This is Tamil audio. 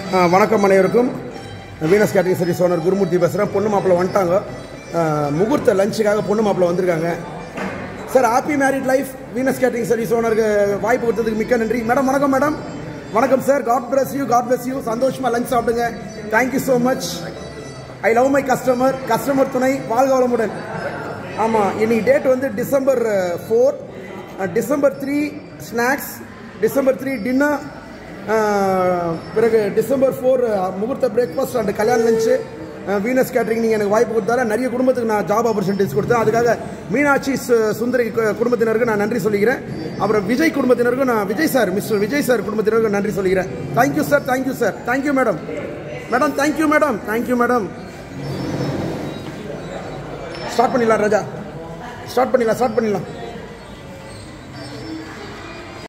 ஆ, வணக்கம் அனைவருக்கும் Venus catering service owner Gurumurthy பேசுகிறேன் பொண்ணு மாப்பிள்ளை வந்துட்டாங்க ஆ, முகூர்த்த லஞ்சுக்காக பொண்ணு மாப்பிள்ளை வந்திருக்காங்க sir happy married life Venus catering service ஓனருக்கு வாய்ப்பு கொடுத்ததுக்கு மிக்க நன்றி மேடம் வணக்கம் மேடம் வணக்கம் sir god bless you god bless you சந்தோஷமாக லஞ்ச் சாப்பிடுங்க thank you so much I love my customer customer துணை வாழ்க வளமுடன் ஆமாம் இன்னைக்கு டேட் வந்து December four December three snacks December three dinner பிறகு டிசம்பர் ஃபோர் முகூர்த்த பிரேக்ஃபாஸ்ட் அண்ட் கல்யாண லஞ்சு வீனஸ் கேட்டரிங் நீங்கள் எனக்கு வாய்ப்பு கொடுத்தால நிறைய குடும்பத்துக்கு நான் ஜாப் ஆப்பர்ச்சுனிட்டிஸ் கொடுத்தேன் அதுக்காக மீனாட்சி சு- சுந்தரி கு- குடும்பத்தினருக்கு நான் நன்றி சொல்லிக்கிறேன் அப்புறம் விஜய் குடும்பத்தினருக்கும் நான் Vijay sir mister Vijay sir குடும்பத்தினருக்கும் நன்றி சொல்லிக்கிறேன் thank you sir thank you sir thank you madam madam thank you madam thank you madam start பண்ணிடலாம் ராஜா ஸ்டார்ட் பண்ணிடலாம் ஸ்டார்ட் பண்ணிடலாம்